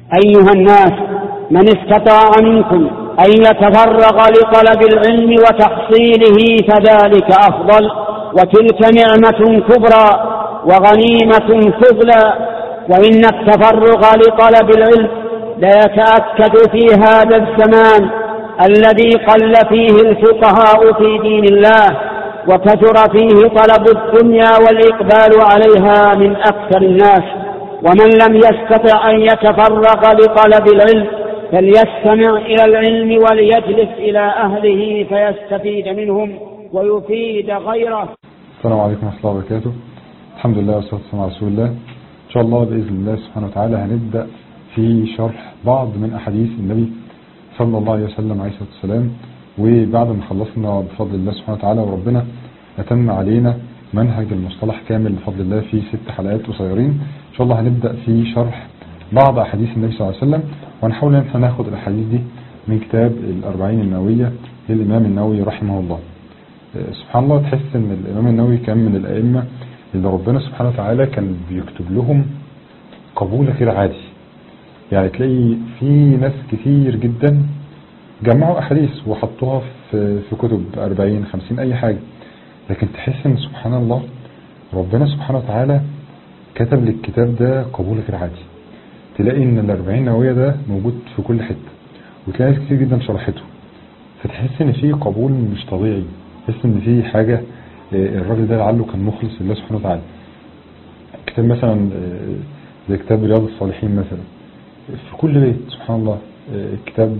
أيها الناس من استطاع منكم أن يتفرغ لطلب العلم وتحصيله فذلك أفضل وتلك نعمة كبرى وغنيمة فضلى وإن التفرغ لطلب العلم ليتأكد في هذا الزمان الذي قل فيه الفقهاء في دين الله وكثر فيه طلب الدنيا والإقبال عليها من أكثر الناس ومن لم يستطع أن يتفرغ لطلب العلم فليستمع إلى العلم وليجلس إلى أهله فيستفيد منهم ويفيد غيره السلام عليكم ورحمة الله وبركاته الحمد لله والصلاة والسلام على رسول الله إن شاء الله بإذن الله سبحانه وتعالى هنبدأ في شرح بعض من أحاديث النبي صلى الله عليه وسلم عليه الصلاة والسلام وبعد ما خلصنا بفضل الله سبحانه وتعالى وربنا أتم علينا منهج المصطلح كامل بفضل الله في ست حلقات قصيرين إن شاء الله هنبدأ في شرح بعض أحاديث النبي صلى الله عليه وسلم وهنحاول ان احنا ناخد الأحاديث دي من كتاب الأربعين النووية للإمام النووي رحمه الله سبحان الله تحس ان الإمام النووي كان من الأئمة اللي ربنا سبحانه وتعالى كان بيكتب لهم قبول غير عادي يعني تلاقي في ناس كتير جدا جمعوا أحاديث وحطوها في في كتب 40 50 أي حاجة لكن تحس ان سبحان الله ربنا سبحانه وتعالى كتب للكتاب ده قبول غير عادي تلاقي ان الأربعين نووية ده موجود في كل حتة وتلاقي ناس كتير جدا شرحته فتحس ان في قبول مش طبيعي تحس ان في حاجة الراجل ده لعله كان مخلص لله سبحانه وتعالى كتاب مثلا زي كتاب رياض الصالحين مثلا في كل بيت سبحان الله كتاب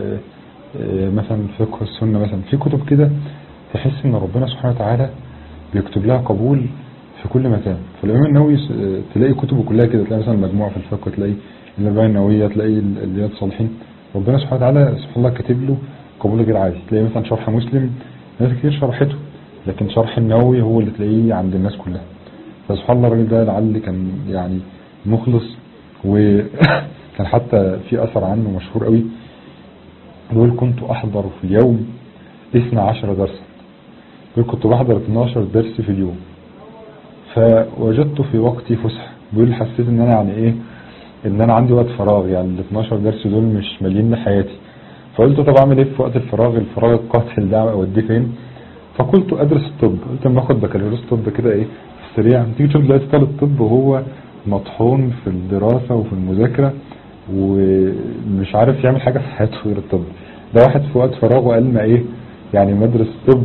مثلا فقه السنة مثلا في كتب كده تحس ان ربنا سبحانه وتعالى بيكتب لها قبول في كل مكان فالإمام النووي تلاقي كتبه كلها كده تلاقي مثلا مجموعة في الفقه تلاقي الأربعين النووية تلاقي الرياض الصالحين ربنا سبحانه وتعالى سبحان الله كاتب له قبول غير عادي تلاقي مثلا شرح مسلم ناس كتير شرحته لكن شرح النووي هو اللي تلاقيه عند الناس كلها فسبحان الله الراجل ده لعل كان يعني مخلص وكان حتى في أثر عنه مشهور قوي يقول كنت أحضر في اليوم 12 درسا يقول كنت بحضر 12 درس في اليوم فوجدت في وقتي فسحة بيقول حسيت ان انا يعني ايه ان انا عندي وقت فراغ يعني ال 12 درس دول مش مالين لحياتي فقلت طب اعمل ايه في وقت الفراغ الفراغ القاتل ده اوديه فين فقلت ادرس الطب قلت اما اخد بكالوريوس طب كده ايه في السريع تيجي تشوف دلوقتي طالب طب وهو مطحون في الدراسة وفي المذاكرة ومش عارف يعمل حاجة في حياته غير الطب ده واحد في وقت فراغه قال ما ايه يعني مدرس طب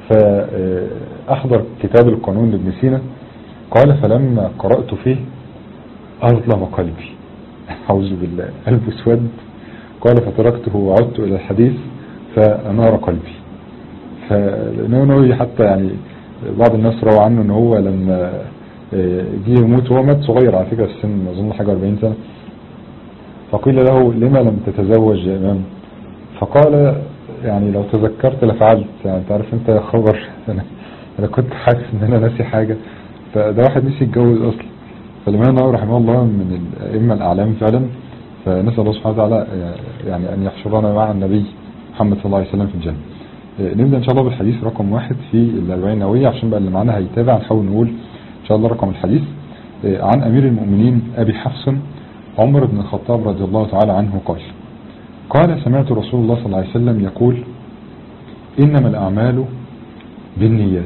فاحضر كتاب القانون لابن سينا قال فلما قرأت فيه أظلم قلبي أعوذ بالله قلب اسود قال فتركته وعدت إلى الحديث فأنار قلبي فالإمام النووي حتى يعني بعض الناس روى عنه ان هو لما جه يموت هو مات صغير على فكرة السن أظن حاجة 40 سنة فقيل له لما لم تتزوج يا إمام فقال يعني لو تذكرت لفعلت يعني انت عارف انت يا خبر انا, أنا كنت حاسس ان انا ناسي حاجة فده واحد نسي يتجوز اصلا فالإمام النووي رحمه الله من الأئمة الأعلام فعلا فنسأل الله سبحانه وتعالى يعني أن يحشرنا مع النبي محمد صلى الله عليه وسلم في الجنة نبدأ إن شاء الله بالحديث رقم واحد في الأربعين النووية عشان بقى اللي معانا هيتابع نحاول نقول إن شاء الله رقم الحديث عن أمير المؤمنين أبي حفص عمر بن الخطاب رضي الله تعالى عنه قال قال سمعت رسول الله صلى الله عليه وسلم يقول إنما الأعمال بالنيات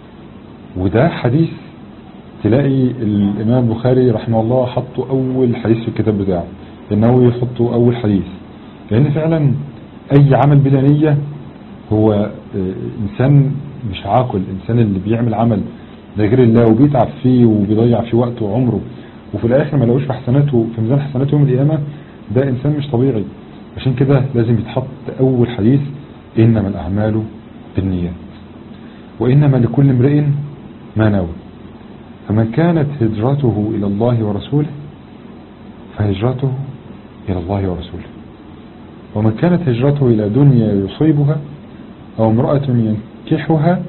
وده حديث تلاقي الإمام البخاري رحمه الله حطه أول حديث في الكتاب بتاعه النووي يحطه أول حديث لأن فعلا أي عمل بلا نية هو إنسان مش عاقل إنسان اللي بيعمل عمل لغير الله وبيتعب فيه وبيضيع فيه وقته وعمره وفي الآخر ما لقوش في حسناته في ميزان حسناته يوم القيامة ده إنسان مش طبيعي عشان كده لازم يتحط أول حديث إنما الأعمال بالنيات وإنما لكل امرئ ما نوى فمن كانت هجرته إلى الله ورسوله فهجرته إلى الله ورسوله ومن كانت هجرته إلى دنيا يصيبها أو امرأة ينكحها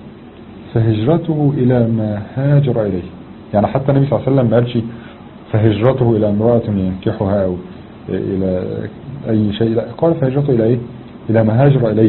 فهجرته إلى ما هاجر إليه يعني حتى النبي صلى الله عليه وسلم ما قالش فهجرته إلى امرأة ينكحها أو إلى أي شيء لا قال فهجرته إلى إيه إلى ما هاجر إليه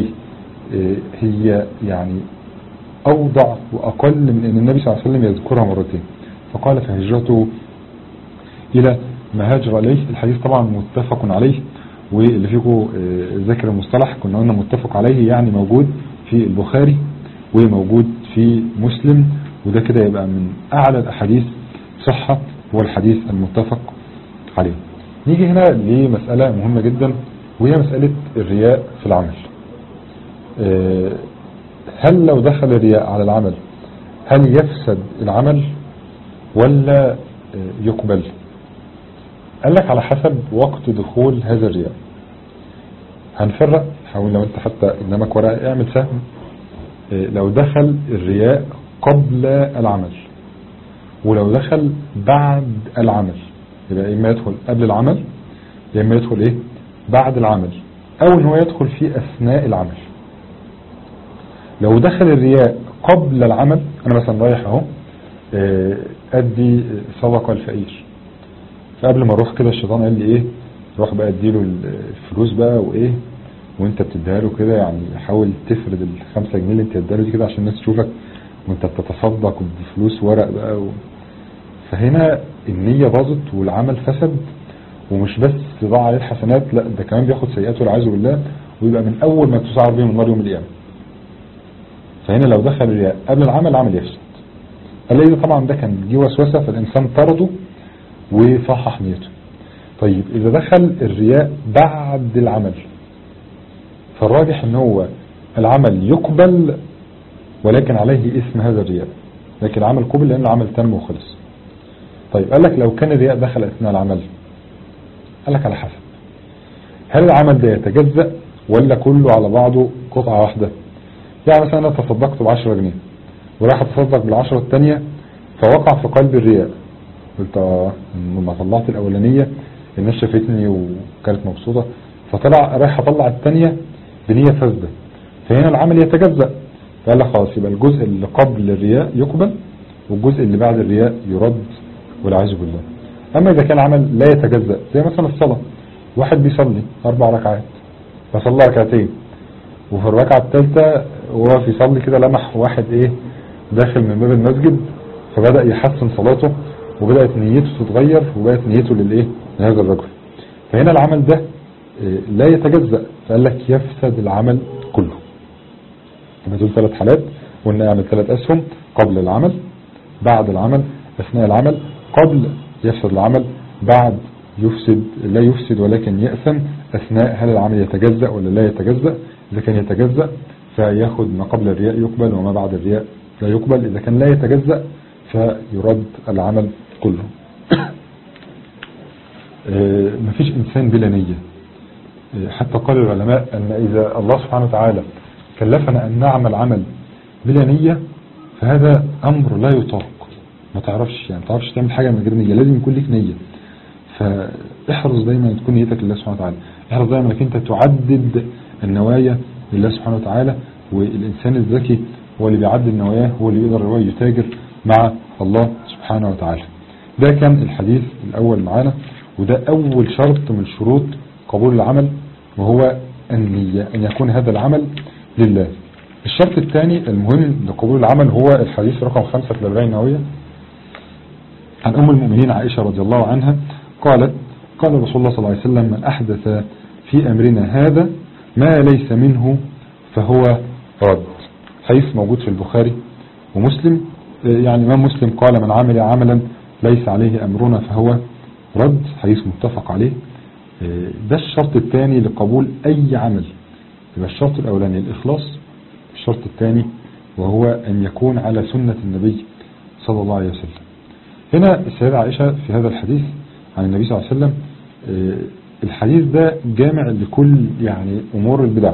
هي يعني أوضع وأقل من أن النبي صلى الله عليه وسلم يذكرها مرتين فقال فهجرته إلى ما هاجر إليه الحديث طبعا متفق عليه واللي فيكم ذاكر المصطلح كنا قلنا متفق عليه يعني موجود في البخاري وموجود في مسلم وده كده يبقى من أعلى الأحاديث صحة هو الحديث المتفق عليه نيجي هنا لمسألة مهمة جدا وهي مسألة الرياء في العمل هل لو دخل الرياء على العمل هل يفسد العمل ولا يقبل قال لك على حسب وقت دخول هذا الرياء هنفرق حاول لو انت حتى قدامك ورقه اعمل سهم لو دخل الرياء قبل العمل ولو دخل بعد العمل يبقى اما يدخل قبل العمل يا اما يدخل ايه بعد العمل او ان هو يدخل في اثناء العمل لو دخل الرياء قبل العمل انا مثلا رايح اهو ادي صدقه الفقير فقبل ما اروح كده الشيطان قال لي ايه روح بقى اديله الفلوس بقى وايه وانت بتديها له كده يعني حاول تفرد الخمسة جنيه اللي انت اديها له دي كده عشان الناس تشوفك وانت بتتصدق بفلوس ورق بقى و... فهنا النية باظت والعمل فسد ومش بس ضاع عليه الحسنات لا ده كمان بياخد سيئاته والعياذ بالله ويبقى من اول ما تسعر بهم النار يوم القيامه فهنا لو دخل الرياء قبل العمل العمل يفسد الاقي طبعا ده كان جه وسوسه فالانسان طرده وصحح نيته طيب اذا دخل الرياء بعد العمل فالراجح ان هو العمل يقبل ولكن عليه اسم هذا الرياء لكن العمل قبل لان العمل تم وخلص طيب قال لك لو كان الرياء دخل اثناء العمل قال لك على حسب هل العمل ده يتجزأ ولا كله على بعضه قطعة واحدة يعني مثلا انا تصدقت ب 10 جنيه وراح اتصدق بالعشرة الثانية فوقع في قلب الرياء قلت اه لما طلعت الاولانية الناس شافتني وكانت مبسوطة فطلع رايح اطلع الثانية بنية فاسدة فهنا العمل يتجزأ فقال لك خلاص يبقى الجزء اللي قبل الرياء يقبل والجزء اللي بعد الرياء يرد والعياذ بالله اما اذا كان العمل لا يتجزأ زي مثلا الصلاة واحد بيصلي اربع ركعات فصلى ركعتين وفي الركعة الثالثة وهو بيصلي كده لمح واحد ايه داخل من باب المسجد فبدأ يحسن صلاته وبدأت نيته تتغير وبدأت نيته للايه لهذا الرجل فهنا العمل ده لا يتجزأ فقال لك يفسد العمل كله يبقى دول ثلاث حالات قلنا يعمل ثلاث أسهم قبل العمل بعد العمل أثناء العمل قبل يفسد العمل بعد يفسد لا يفسد ولكن يأثم أثناء هل العمل يتجزأ ولا لا يتجزأ إذا كان يتجزأ فياخد ما قبل الرياء يقبل وما بعد الرياء لا يقبل إذا كان لا يتجزأ فيرد العمل كله مفيش إنسان بلا نية حتى قال العلماء أن إذا الله سبحانه وتعالى كلفنا أن نعمل عمل بلا نية فهذا أمر لا يطاق ما تعرفش يعني ما تعرفش تعمل حاجة من غير نية لازم يكون لك نية فاحرص دايما تكون نيتك لله سبحانه وتعالى احرص دايما انك انت تعدد النوايا لله سبحانه وتعالى والإنسان الذكي هو اللي بيعدد نواياه هو اللي يقدر هو يتاجر مع الله سبحانه وتعالى ده كان الحديث الأول معانا وده أول شرط من شروط قبول العمل وهو النية أن يكون هذا العمل لله الشرط الثاني المهم لقبول العمل هو الحديث رقم خمسة في الأربعين النووية عن أم المؤمنين عائشة رضي الله عنها قالت قال رسول الله صلى الله عليه وسلم من أحدث في أمرنا هذا ما ليس منه فهو رد حديث موجود في البخاري ومسلم يعني ما مسلم قال من عمل عملا ليس عليه أمرنا فهو رد حديث متفق عليه ده الشرط الثاني لقبول أي عمل يبقى الشرط الأولاني الإخلاص الشرط الثاني وهو أن يكون على سنة النبي صلى الله عليه وسلم هنا السيدة عائشة في هذا الحديث عن النبي صلى الله عليه وسلم الحديث ده جامع لكل يعني أمور البدع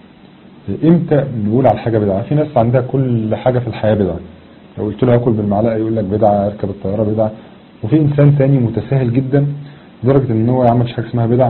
امتى نقول على حاجة بدعة في ناس عندها كل حاجة في الحياة بدعة لو قلت له اكل بالمعلقة يقول لك بدعة اركب الطيارة بدعة وفي انسان تاني متساهل جدا لدرجة ان هو يعمل حاجة اسمها بدع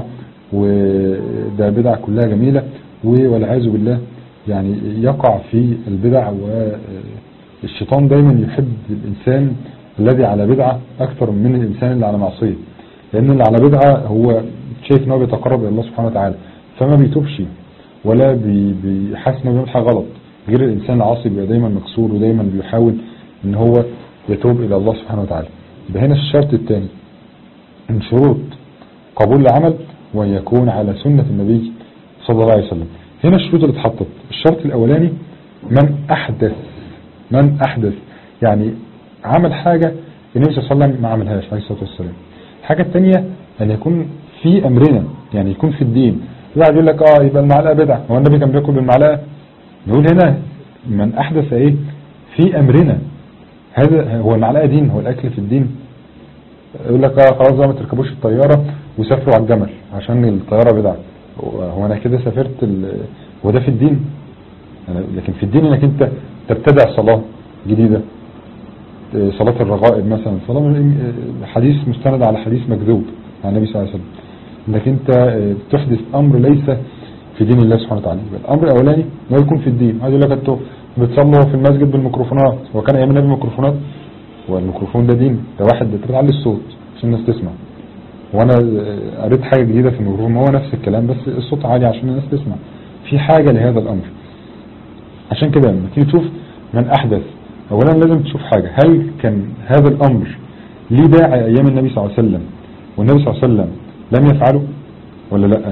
وده بدع كلها جميلة والعياذ بالله يعني يقع في البدع والشيطان دايما يحب الانسان الذي على بدعة اكثر من الانسان اللي على معصية لان اللي على بدعة هو شايف ان هو بيتقرب الى الله سبحانه وتعالى فما بيتوبش ولا بيحس انه بيعمل حاجه غلط غير الانسان العاصي بيبقى دايما مكسور ودايما بيحاول ان هو يتوب الى الله سبحانه وتعالى يبقى هنا الشرط الثاني من شروط قبول العمل وأن يكون على سنة النبي صلى الله عليه وسلم هنا الشروط اللي اتحطت الشرط الأولاني من أحدث من أحدث يعني عمل حاجة النبي صلى الله عليه وسلم ما عملهاش عليه الصلاة والسلام الحاجة الثانية أن يكون في أمرنا يعني يكون في الدين واحد يقول لك اه يبقى المعلقة بدعة هو النبي كان بياكل بالمعلقة نقول هنا من أحدث إيه في أمرنا هذا هو المعلقة دين هو الأكل في الدين يقول لك اه خلاص بقى ما تركبوش الطيارة وسافروا على الجمل عشان الطيارة بدعة هو أنا كده سافرت ال... هو ده في الدين أنا- لكن في الدين انك انت تبتدع صلاة جديدة آه، صلاة الرغائب مثلا صلاة آه، حديث مستند على حديث مكذوب عن النبي صلى الله عليه وسلم انك انت آه، تحدث امر ليس في دين الله سبحانه وتعالى يبقى الامر الاولاني انه يكون في الدين عايز يقول لك انتوا بتصلوا في المسجد بالميكروفونات هو كان ايام النبي ميكروفونات والميكروفون ده دين ده واحد انت بتعلي الصوت عشان الناس تسمع وانا آه، قريت حاجة جديدة في الميكروفون هو نفس الكلام بس الصوت عالي عشان الناس تسمع في حاجة لهذا الامر عشان كده لما تيجي تشوف من احدث اولا لازم تشوف حاجة هل كان هذا الامر ليه داعي ايام النبي صلى الله عليه وسلم والنبي صلى الله عليه وسلم لم يفعله ولا لا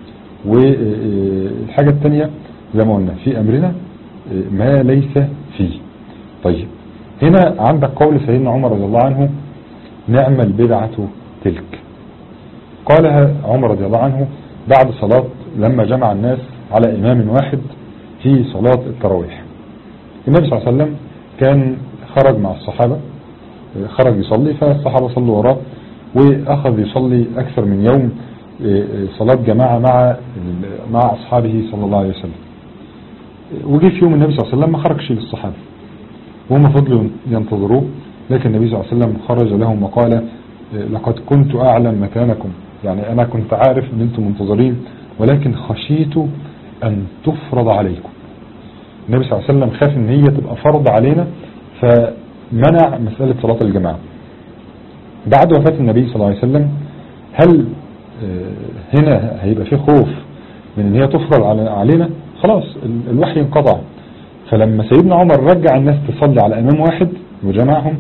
والحاجة الثانية زي ما قلنا في امرنا ما ليس فيه طيب هنا عندك قول سيدنا عمر رضي الله عنه نعم البدعة تلك قالها عمر رضي الله عنه بعد صلاة لما جمع الناس على إمام واحد في صلاة التراويح النبي صلى الله عليه وسلم كان خرج مع الصحابة خرج يصلي فالصحابة صلوا وراه وأخذ يصلي أكثر من يوم صلاة جماعة مع مع أصحابه صلى الله عليه وسلم وجي في يوم النبي صلى الله عليه وسلم ما خرجش للصحابة وهم فضلوا ينتظروه لكن النبي صلى الله عليه وسلم خرج لهم وقال لقد كنت أعلم مكانكم يعني أنا كنت عارف أن أنتم منتظرين ولكن خشيت أن تفرض عليكم النبي صلى الله عليه وسلم خاف أن هي تبقى فرض علينا فمنع مسألة صلاة الجماعة بعد وفاة النبي صلى الله عليه وسلم هل هنا هيبقى في خوف من ان هي تفرض علينا خلاص الوحي انقطع فلما سيدنا عمر رجع الناس تصلي على امام واحد وجمعهم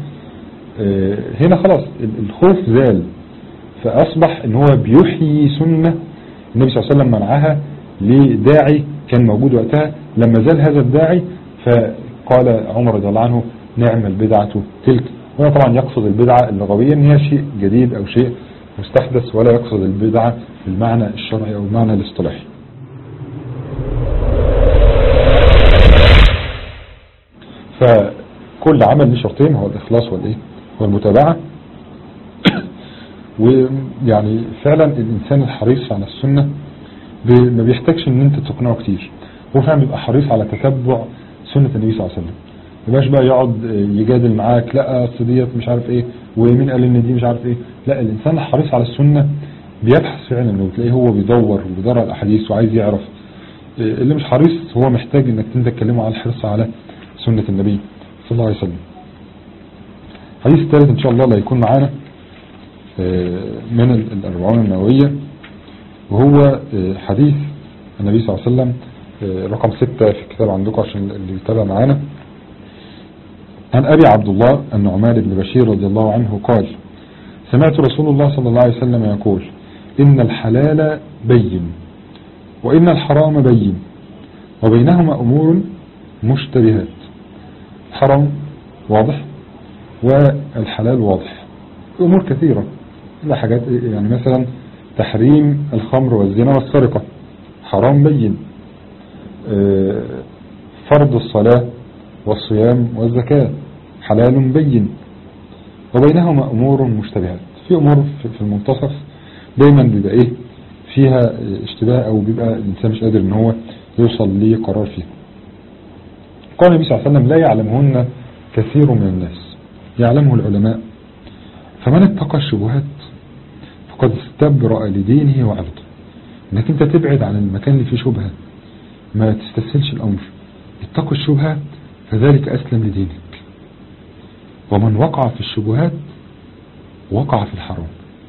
هنا خلاص الخوف زال فاصبح ان هو بيحيي سنة النبي صلى الله عليه وسلم منعها لداعي كان موجود وقتها لما زال هذا الداعي فقال عمر رضي الله عنه نعم البدعة تلك هنا طبعا يقصد البدعة اللغوية ان هي شيء جديد او شيء مستحدث ولا يقصد البدعة بالمعنى الشرعي او المعنى الاصطلاحي فكل عمل له شرطين هو الاخلاص والايه والمتابعة ويعني فعلا الانسان الحريص على السنة ما بيحتاجش ان انت تقنعه كتير هو فعلا بيبقى حريص على تتبع سنة النبي صلى الله عليه وسلم يبقاش بقى يقعد يجادل معاك لا اصل ديت مش عارف ايه ومين قال ان دي مش عارف ايه لا الانسان الحريص على السنة بيبحث فعلا انه تلاقيه هو بيدور وبيدور على الاحاديث وعايز يعرف اللي مش حريص هو محتاج انك انت تكلمه على الحرص على سنة النبي صلى الله عليه وسلم الحديث الثالث ان شاء الله اللي هيكون معانا من الاربعون النووية وهو حديث النبي صلى الله عليه وسلم رقم ستة في الكتاب عندكم عشان اللي يتابع معانا عن أبي عبد الله النعمان بن بشير رضي الله عنه قال سمعت رسول الله صلى الله عليه وسلم يقول إن الحلال بين وإن الحرام بين وبينهما أمور مشتبهات حرام واضح والحلال واضح أمور كثيرة لا حاجات يعني مثلا تحريم الخمر والزنا والسرقة حرام بين فرض الصلاة والصيام والزكاة حلال بين وبينهما أمور مشتبهات في أمور في المنتصف دايما بيبقى إيه فيها اشتباه أو بيبقى الإنسان مش قادر إن هو يوصل لقرار فيها قال النبي صلى الله عليه وسلم لا يعلمهن كثير من الناس يعلمه العلماء فمن اتقى الشبهات فقد استبرأ لدينه وعرضه انك انت تبعد عن المكان اللي فيه شبهة ما تستسهلش الامر اتقوا الشبهات فذلك أسلم لدينك ومن وقع في الشبهات وقع في الحرام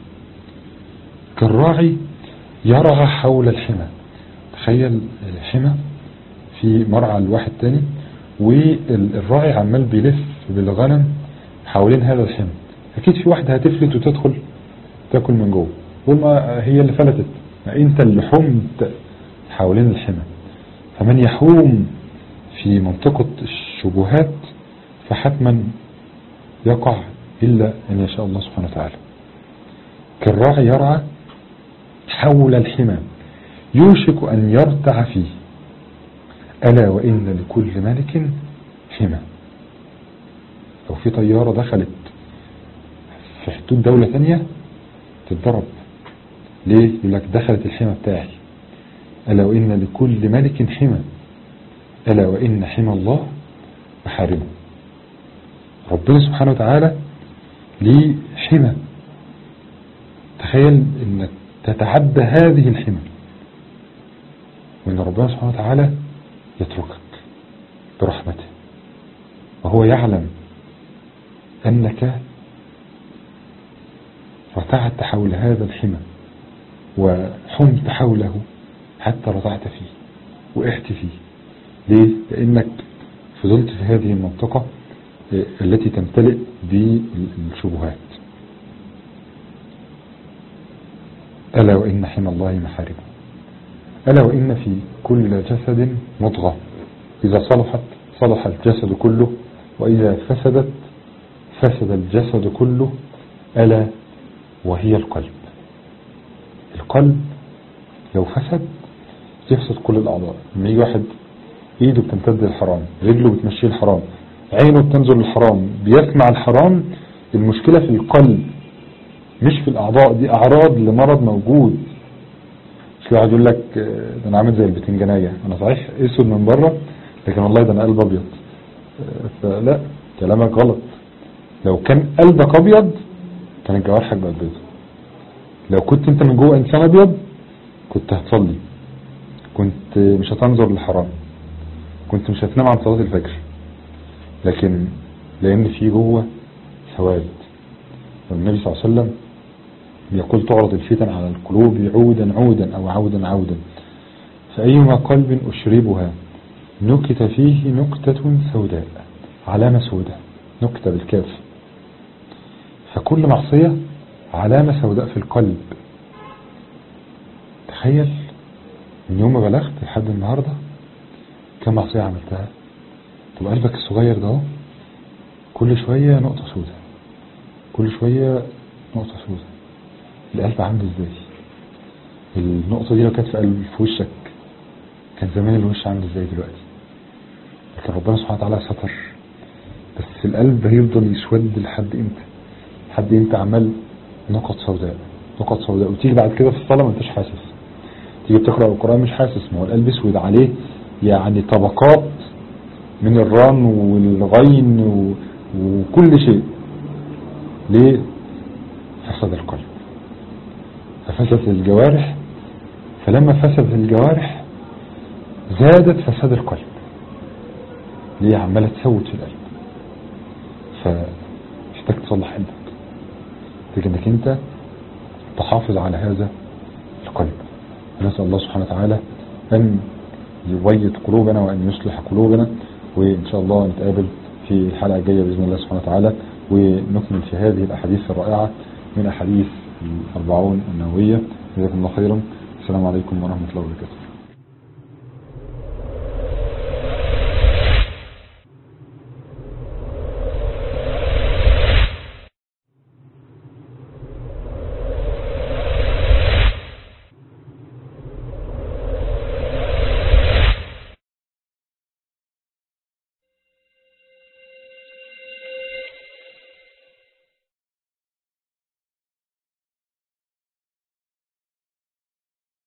كالراعي يرعى حول الحمى تخيل حمى في مرعى الواحد تاني والراعي عمال بيلف بالغنم حوالين هذا الحمى أكيد في واحدة هتفلت وتدخل تاكل من جوه وما هي اللي فلتت ما انت اللي حمت حوالين الحمى فمن يحوم في منطقة الشبهات فحتما يقع إلا أن يشاء الله سبحانه وتعالى كالراعي يرعى حول الحمى يوشك أن يرتع فيه ألا وإن لكل ملك حمى لو في طيارة دخلت في حدود دولة ثانية تتضرب ليه يقول لك دخلت الحمى بتاعي ألا وإن لكل ملك حمى ألا وإن حمى الله محارمه ربنا سبحانه وتعالى ليه حمى تخيل انك تتعدى هذه الحمى وان ربنا سبحانه وتعالى يتركك برحمته وهو يعلم انك رتعت حول هذا الحمى وحمت حوله حتى رتعت فيه وقعت فيه ليه؟ لانك فضلت في هذه المنطقة التي تمتلئ بالشبهات ألا وإن حمى الله محارمه ألا وإن في كل جسد مضغة إذا صلحت صلح الجسد كله وإذا فسدت فسد الجسد كله ألا وهي القلب القلب لو فسد يفسد كل الأعضاء لما يجي واحد ايده بتمتد للحرام رجله بتمشيه الحرام عينه بتنظر للحرام بيسمع الحرام المشكلة في القلب مش في الأعضاء دي أعراض لمرض موجود مش واحد يقول لك ده أنا عامل زي البتنجانية أنا صحيح أسود من بره لكن والله ده أنا قلب أبيض فلا كلامك غلط لو كان قلبك أبيض كانت جوارحك بقت بيضة لو كنت أنت من جوه إنسان أبيض كنت هتصلي كنت مش هتنظر للحرام كنت مش هتنام عن صلاة الفجر لكن لأن في جوه سواد والنبي صلى الله عليه وسلم يقول تعرض الفتن على القلوب عودا عودا أو عودا عودا فأيما قلب أشربها نكت فيه نكتة سوداء علامة سوداء نكتة بالكاف فكل معصية علامة سوداء في القلب تخيل من يوم ما بلغت لحد النهاردة كم معصية عملتها طب قلبك الصغير ده كل شوية نقطة سوداء كل شوية نقطة سوداء القلب عامل ازاي النقطة دي لو كانت في قلب في وشك كان زمان الوش عامل ازاي دلوقتي لكن ربنا سبحانه وتعالى ستر بس القلب هيفضل يسود لحد امتى لحد امتى عمال نقط سوداء نقط سوداء وتيجي بعد كده في الصلاة ما انتش حاسس تيجي بتقرأ القرآن مش حاسس ما هو القلب اسود عليه يعني طبقات من الران والغين و... وكل شيء ليه فسد القلب ففسدت الجوارح فلما فسدت الجوارح زادت فساد القلب ليه عمالة تسود في القلب فمحتاج تصلح قلبك محتاج انك انت تحافظ على هذا القلب نسأل الله سبحانه وتعالى ان يبيض قلوبنا وان يصلح قلوبنا وان شاء الله نتقابل في الحلقة الجاية بإذن الله سبحانه وتعالى ونكمل في هذه الأحاديث الرائعة من أحاديث الأربعون النووية جزاكم الله خيرا السلام عليكم ورحمة الله وبركاته